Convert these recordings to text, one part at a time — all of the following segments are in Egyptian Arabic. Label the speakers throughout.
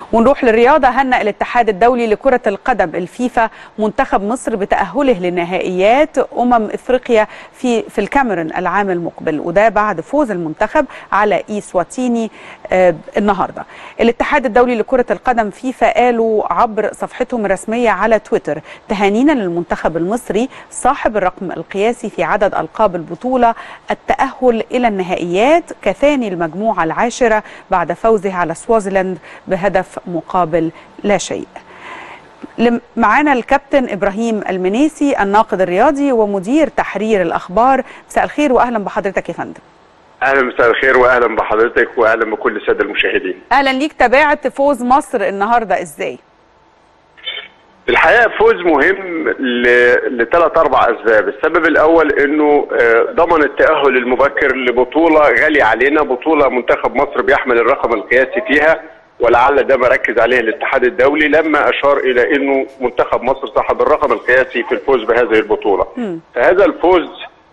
Speaker 1: ونروح للرياضة هنأ الاتحاد الدولي لكرة القدم الفيفا منتخب مصر بتأهله لنهائيات أمم إفريقيا في في الكاميرون العام المقبل وده بعد فوز المنتخب على إيسواتيني آه النهاردة الاتحاد الدولي لكرة القدم فيفا قالوا عبر صفحتهم الرسمية على تويتر تهانينا للمنتخب المصري صاحب الرقم القياسي في عدد ألقاب البطولة التأهل إلى النهائيات كثاني المجموعة العاشرة بعد فوزه على سوازيلاند بهدف مقابل لا شيء معانا الكابتن ابراهيم المنيسي الناقد الرياضي ومدير تحرير الاخبار مساء الخير واهلا بحضرتك يا فندم
Speaker 2: اهلا مساء الخير واهلا بحضرتك واهلا بكل الساده المشاهدين
Speaker 1: اهلا ليك تابعت فوز مصر النهارده ازاي
Speaker 2: الحقيقه فوز مهم لثلاث اربع اسباب، السبب الاول انه ضمن التاهل المبكر لبطوله غاليه علينا، بطوله منتخب مصر بيحمل الرقم القياسي فيها ولعل ده ما ركز عليه الاتحاد الدولي لما اشار الى انه منتخب مصر صاحب الرقم القياسي في الفوز بهذه البطوله. م. فهذا الفوز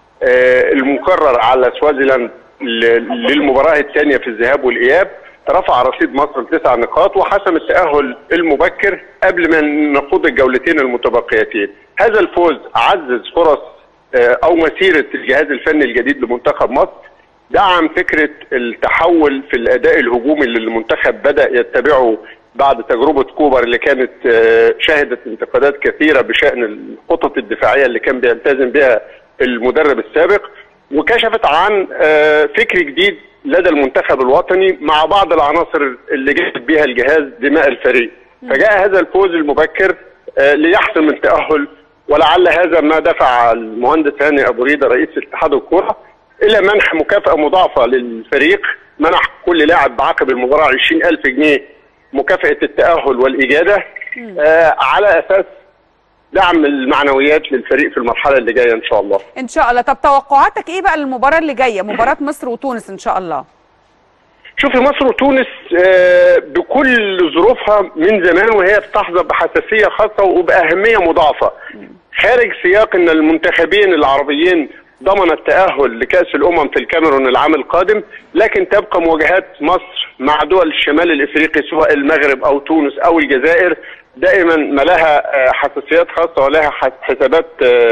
Speaker 2: المكرر على سوازيلاند للمباراه الثانيه في الذهاب والاياب رفع رصيد مصر لتسع نقاط وحسم التأهل المبكر قبل ما نخوض الجولتين المتبقيتين هذا الفوز عزز فرص أو مسيرة الجهاز الفني الجديد لمنتخب مصر دعم فكرة التحول في الأداء الهجومي اللي المنتخب بدأ يتبعه بعد تجربة كوبر اللي كانت شهدت انتقادات كثيرة بشأن الخطط الدفاعية اللي كان بيلتزم بها المدرب السابق وكشفت عن فكر جديد لدى المنتخب الوطني مع بعض العناصر اللي جهز بها الجهاز دماء الفريق فجاء هذا الفوز المبكر ليحسم التأهل ولعل هذا ما دفع المهندس هاني أبو ريدة رئيس اتحاد الكرة إلى منح مكافأة مضاعفة للفريق منح كل لاعب بعقب المباراة 20000 جنيه مكافأة التأهل والإجادة آه على أساس دعم المعنويات للفريق في المرحله اللي جايه ان شاء الله.
Speaker 1: ان شاء الله، طب توقعاتك ايه بقى للمباراه اللي جايه؟ مباراه مصر وتونس ان شاء الله.
Speaker 2: شوفي مصر وتونس بكل ظروفها من زمان وهي بتحظى بحساسيه خاصه وباهميه مضاعفه. خارج سياق ان المنتخبين العربيين ضمن التاهل لكاس الامم في الكاميرون العام القادم، لكن تبقى مواجهات مصر مع دول الشمال الافريقي سواء المغرب او تونس او الجزائر دائما ما لها حساسيات خاصه ولها حسابات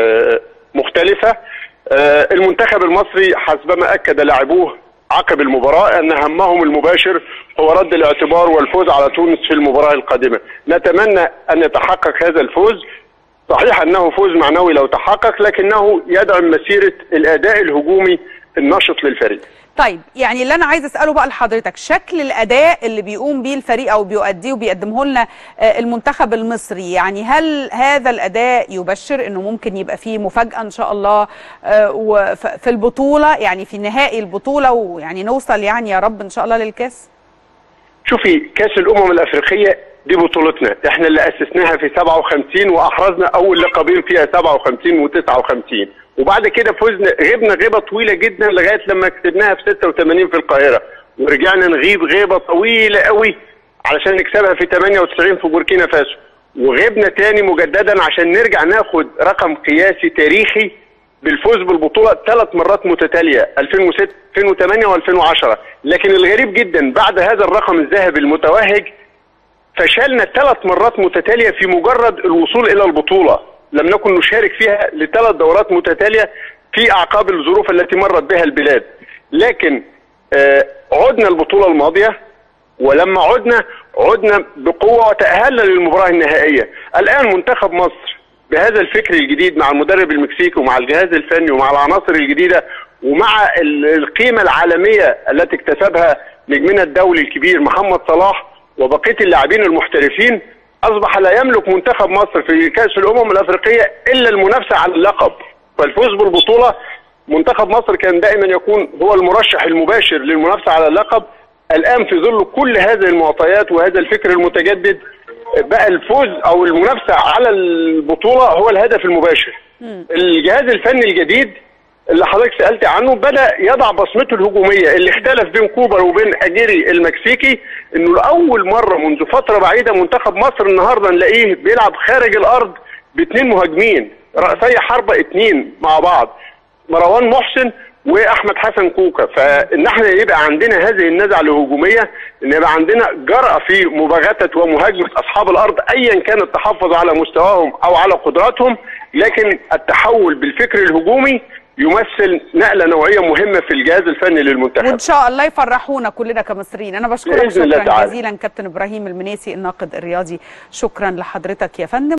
Speaker 2: مختلفه المنتخب المصري حسبما اكد لاعبوه عقب المباراه ان همهم المباشر هو رد الاعتبار والفوز على تونس في المباراه القادمه نتمنى ان يتحقق هذا الفوز صحيح انه فوز معنوي لو تحقق لكنه يدعم مسيره الاداء الهجومي النشط للفريق
Speaker 1: طيب يعني اللي انا عايز اساله بقى لحضرتك شكل الاداء اللي بيقوم بيه الفريق او بيؤديه وبيقدمه لنا المنتخب المصري يعني هل هذا الاداء يبشر انه ممكن يبقى فيه مفاجاه ان شاء الله في البطوله يعني في نهائي البطوله ويعني نوصل يعني يا رب ان شاء الله للكاس
Speaker 2: شوفي كاس الامم الافريقيه دي بطولتنا احنا اللي اسسناها في 57 واحرزنا اول لقبين فيها 57 و59 وبعد كده فزنا غبنا غيبه طويله جدا لغايه لما كسبناها في 86 في القاهره ورجعنا نغيب غيبه طويله قوي علشان نكسبها في 98 في بوركينا فاسو وغبنا تاني مجددا عشان نرجع ناخد رقم قياسي تاريخي بالفوز بالبطوله ثلاث مرات متتاليه 2006 2008 و2010 لكن الغريب جدا بعد هذا الرقم الذهبي المتوهج فشلنا ثلاث مرات متتاليه في مجرد الوصول الى البطوله لم نكن نشارك فيها لثلاث دورات متتاليه في اعقاب الظروف التي مرت بها البلاد لكن آه عدنا البطوله الماضيه ولما عدنا عدنا بقوه وتاهلنا للمباراه النهائيه الان منتخب مصر بهذا الفكر الجديد مع المدرب المكسيكي ومع الجهاز الفني ومع العناصر الجديده ومع القيمه العالميه التي اكتسبها نجمنا الدولي الكبير محمد صلاح وبقيه اللاعبين المحترفين اصبح لا يملك منتخب مصر في كاس الامم الافريقيه الا المنافسه على اللقب فالفوز بالبطوله منتخب مصر كان دائما يكون هو المرشح المباشر للمنافسه على اللقب الان في ظل كل هذه المعطيات وهذا الفكر المتجدد بقى الفوز او المنافسه على البطوله هو الهدف المباشر الجهاز الفني الجديد اللي حضرتك سالت عنه بدا يضع بصمته الهجوميه اللي اختلف بين كوبر وبين اجيري المكسيكي انه لاول مره منذ فتره بعيده منتخب مصر النهارده نلاقيه بيلعب خارج الارض باثنين مهاجمين راسي حربه اثنين مع بعض مروان محسن واحمد حسن كوكا فان احنا يبقى عندنا هذه النزعه الهجوميه ان يبقى عندنا جرأه في مباغته ومهاجمه اصحاب الارض ايا كان التحفظ على مستواهم او على قدراتهم لكن التحول بالفكر الهجومي يمثل نقله نوعيه مهمه في الجهاز الفني للمنتخب
Speaker 1: وان شاء الله يفرحونا كلنا كمصريين انا بشكرك
Speaker 2: بإذن الله
Speaker 1: شكرا
Speaker 2: تعالى.
Speaker 1: جزيلا كابتن ابراهيم المنيسي الناقد الرياضي شكرا لحضرتك يا فندم